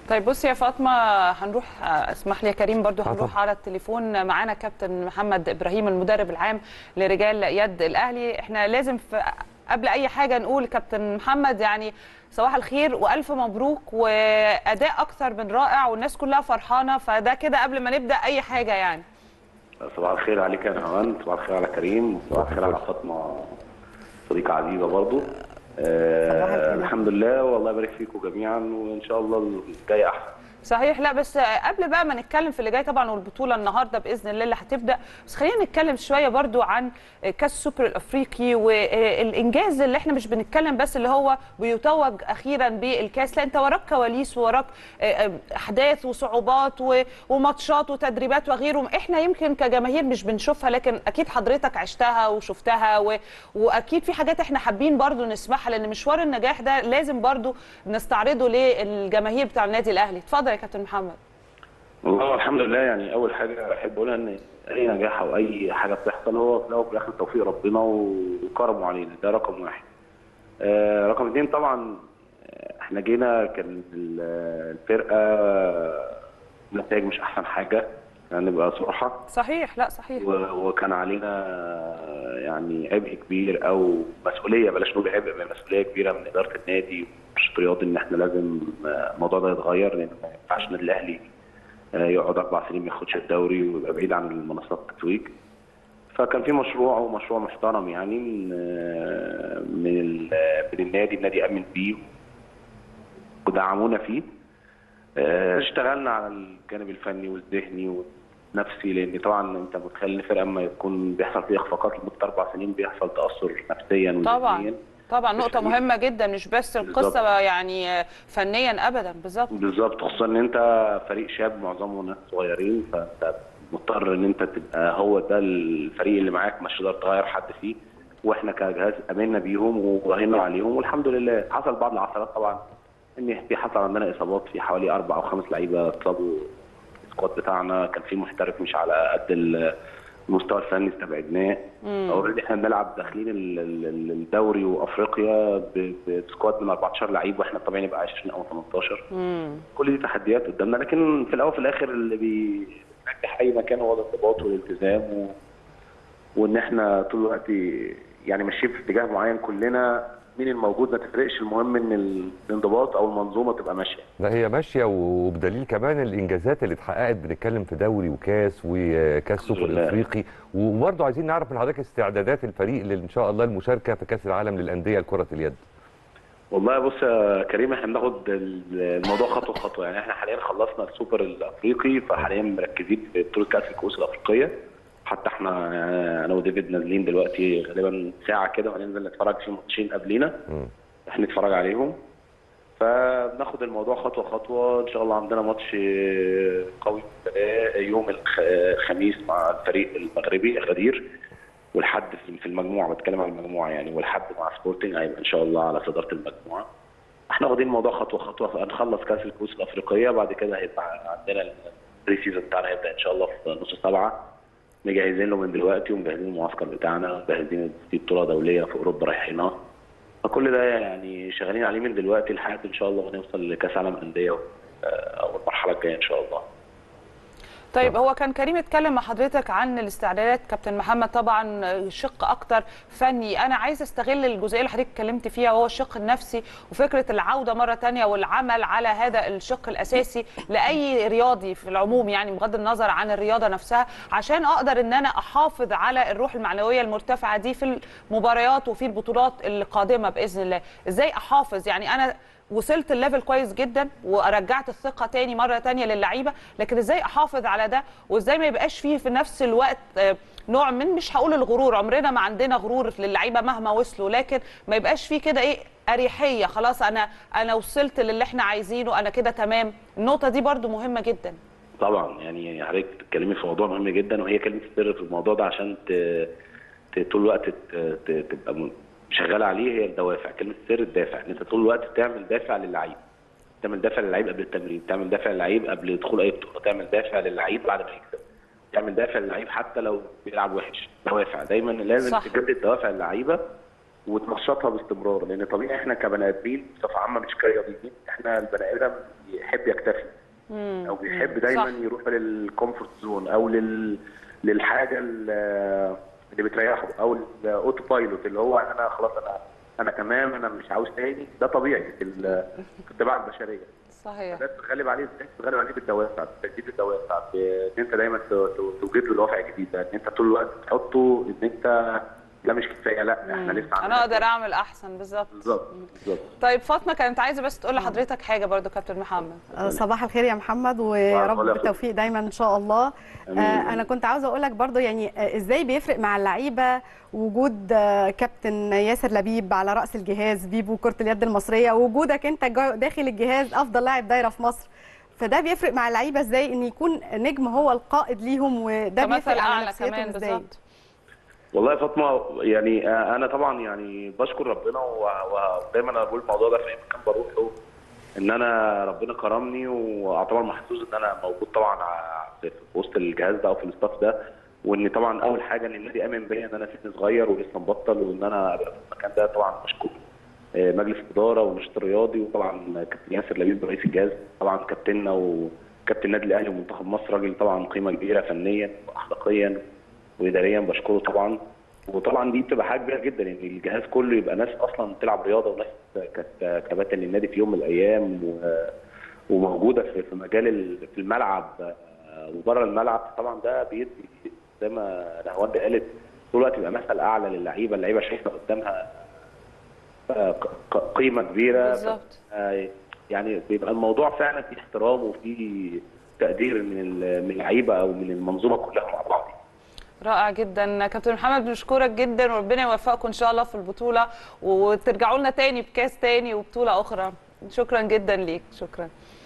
طيب بصي يا فاطمه هنروح اسمح لي يا كريم برضو هنروح على التليفون معانا كابتن محمد ابراهيم المدرب العام لرجال يد الاهلي احنا لازم في قبل اي حاجه نقول كابتن محمد يعني صباح الخير والف مبروك واداء اكثر من رائع والناس كلها فرحانه فده كده قبل ما نبدا اي حاجه يعني صباح الخير عليك يا نهان صباح الخير على كريم صباح الخير على فاطمه صديقه عزيزه برضو آه الحمد لله والله يبارك فيكم جميعا وان شاء الله الجاي احسن صحيح لا بس قبل بقى ما نتكلم في اللي جاي طبعا والبطوله النهارده باذن الله اللي هتبدا بس خلينا نتكلم شويه برضو عن كاس السوبر الافريقي والانجاز اللي احنا مش بنتكلم بس اللي هو بيتوج اخيرا بالكاس لا انت وراك كواليس وراك احداث وصعوبات وماتشات وتدريبات وغيره احنا يمكن كجماهير مش بنشوفها لكن اكيد حضرتك عشتها وشفتها و... واكيد في حاجات احنا حابين برضو نسمعها لان مشوار النجاح ده لازم برضو نستعرضه للجماهير بتاع النادي الاهلي اتفضل يا كابتن محمد والله الحمد لله يعني اول حاجه احب اقولها ان اي نجاح او اي حاجه بتحصل هو في الاول وفي الاخر توفيق ربنا وكرمه علينا ده رقم واحد آه رقم اثنين طبعا احنا جينا كان الفرقه نتائج مش احسن حاجه يعني نبقى صراحه صحيح لا صحيح وكان علينا يعني عبء كبير او مسؤوليه بلاش نقول عبء مسؤوليه كبيره من اداره النادي والنشاط الرياضي ان احنا لازم الموضوع ده يتغير لان ما ينفعش النادي الاهلي يقعد اربع سنين ما ياخدش الدوري ويبقى بعيد عن المنصات التتويج فكان في مشروع ومشروع محترم يعني من من, من النادي النادي امن بيه ودعمونا فيه اشتغلنا على الجانب الفني والذهني والنفسي لان طبعا انت متخيل ان فرقه اما يكون بيحصل فيها اخفاقات لمده اربع سنين بيحصل تاثر نفسيا وذهنيا طبعا طبعا نقطه مهمه جدا مش بس القصه بالزبط. يعني فنيا ابدا بالظبط بالظبط خصوصا ان انت فريق شاب معظمه ناس صغيرين فانت مضطر ان انت تبقى هو ده الفريق اللي معاك مش هتقدر تغير حد فيه واحنا كجهاز امنا بيهم وراهنا عليهم والحمد لله حصل بعض العثرات طبعا ان في حصل عندنا اصابات في حوالي اربع او خمس لعيبه اتصابوا السكواد بتاعنا كان في محترف مش على قد المستوى الفني استبعدناه اوريدي احنا بنلعب داخلين الدوري وافريقيا بسكواد من 14 لعيب واحنا طبيعي نبقى 20 او 18 مم. كل دي تحديات قدامنا لكن في الاول وفي الاخر اللي بينجح اي مكان هو الانضباط والالتزام و... وان احنا طول الوقت يعني ماشيين في اتجاه معين كلنا مين الموجود ما تفرقش المهم ان الانضباط او المنظومه تبقى ماشيه لا هي ماشيه وبدليل كمان الانجازات اللي اتحققت بنتكلم في دوري وكاس وكاس سوبر الافريقي وبرضه عايزين نعرف من حضرتك استعدادات الفريق اللي ان شاء الله المشاركه في كاس العالم للانديه لكره اليد والله بص يا كريم احنا بناخد الموضوع خطوه خطوه يعني احنا حاليا خلصنا السوبر الافريقي فحاليا مركزين في بطوله كاس الكؤوس الافريقيه حتى احنا انا وديفيد نازلين دلوقتي غالبا ساعه كده وهننزل نتفرج في ماتشين قبلينا احنا نتفرج عليهم فبناخد الموضوع خطوه خطوه ان شاء الله عندنا ماتش قوي يوم الخميس مع الفريق المغربي غدير والحد في المجموعه بتكلم عن المجموعه يعني والحد مع سبورتنج هيبقى ان شاء الله على صداره المجموعه احنا واخدين الموضوع خطوه خطوه هنخلص كاس الكؤوس الافريقيه بعد كده هيبقى عندنا البري سيزون بتاعنا هيبدا ان شاء الله في نص سبعه مجهزين له من دلوقتي ومجهزين المعسكر بتاعنا ومجهزين في بطوله دوليه في اوروبا رايحينها فكل ده يعني شغالين عليه من دلوقتي لحد ان شاء الله نوصل لكاس عالم انديه او المرحله الجايه ان شاء الله طيب هو كان كريم اتكلم مع حضرتك عن الاستعدادات كابتن محمد طبعا شق اكتر فني انا عايز استغل الجزئيه اللي حضرتك اتكلمت فيها وهو الشق النفسي وفكره العوده مره ثانيه والعمل على هذا الشق الاساسي لاي رياضي في العموم يعني بغض النظر عن الرياضه نفسها عشان اقدر ان انا احافظ على الروح المعنويه المرتفعه دي في المباريات وفي البطولات القادمه باذن الله ازاي احافظ يعني انا وصلت الليفل كويس جدا ورجعت الثقه تاني مره تانية للعيبه لكن ازاي احافظ على ده وازاي ما يبقاش فيه في نفس الوقت نوع من مش هقول الغرور عمرنا ما عندنا غرور للعيبه مهما وصلوا لكن ما يبقاش فيه كده ايه اريحيه خلاص انا انا وصلت للي احنا عايزينه انا كده تمام النقطه دي برده مهمه جدا طبعا يعني حضرتك بتتكلمي في موضوع مهم جدا وهي كلمه السر في الموضوع ده عشان طول الوقت تبقى شغال عليه هي الدوافع كلمه السر الدافع ان انت طول الوقت تعمل دافع للعيب تعمل دافع للعيب قبل التمرين تعمل دافع للعيب قبل دخول اي بطوله تعمل دافع للعيب بعد ما يكسب تعمل دافع للعيب حتى لو بيلعب وحش دوافع دايما لازم صح. تجدد دوافع اللعيبه وتنشطها باستمرار لان طبيعي احنا كبني ادمين بصفه عامه مش كرياضيين احنا البني ادم يحب يكتفي او بيحب دايما صح. يروح للكومفورت زون او لل للحاجه ال- اللي بتريحه او الاوتو بايلوت اللي هو انا خلاص انا انا تمام انا مش عاوز تاني ده طبيعي في ال- في الطباع البشريه صحيح ده بتغلب عليه ازاي؟ بتغلب عليه بالدوافع بتجديد الدوافع ب- ان انت دايما ت- ت- توجد له دوافع جديده ان انت طول الوقت تحطه ان انت ده مش كفايه لا احنا لسه انا عندنا اقدر اعمل احسن بالظبط بالظبط بالظبط طيب فاطمه كانت عايزه بس تقول لحضرتك حاجه برضو كابتن محمد آه، صباح الخير يا محمد ويا رب وعلى بالتوفيق دايما ان شاء الله آه، آمين. انا كنت عاوزه اقول لك برضو يعني آه، ازاي بيفرق مع اللعيبه وجود آه، كابتن ياسر لبيب على راس الجهاز بيبو كره اليد المصريه ووجودك انت جا- داخل الجهاز افضل لاعب دايره في مصر فده بيفرق مع اللعيبه ازاي ان يكون نجم هو القائد ليهم وده كمثل بيفرق على اعلى نفسيتهم كمان ازاي بالظبط والله يا فاطمه يعني آه، انا طبعا يعني بشكر ربنا و- ودايما انا بقول الموضوع ده في اي مكان بروحه ان انا ربنا كرمني واعتبر محظوظ ان انا موجود طبعا ع- في في وسط الجهاز ده او في الاستاف ده وان طبعا اول حاجه ان النادي امن بيا ان انا سن صغير ولسه مبطل وان انا ابقى في المكان ده طبعا مشكور آه، مجلس الاداره والنشاط الرياضي وطبعا كابتن ياسر لبيب رئيس الجهاز طبعا كابتننا وكابتن النادي الاهلي ومنتخب مصر راجل طبعا قيمه كبيره فنيا واخلاقيا واداريا بشكره طبعا وطبعا دي بتبقى حاجه كبيره جدا ان الجهاز كله يبقى ناس اصلا بتلعب رياضه وناس كانت كباتن للنادي في يوم من الايام و- وموجوده في في مجال ال- في الملعب آه، وبره الملعب طبعا ده بيدي زي ما نهاوند قالت طول الوقت يبقى مثل اعلى للعيبه اللعيبه شايفه قدامها آه، ق- ق- قيمه كبيره بالظبط. آه، يعني بيبقى الموضوع فعلا فيه احترام وفيه تقدير من ال- من اللعيبه او من المنظومه كلها مع بعض رائع جدا كابتن محمد بنشكرك جدا وربنا يوفقكم ان شاء الله في البطوله وترجعوا لنا تاني بكاس تاني وبطوله اخرى شكرا جدا ليك شكرا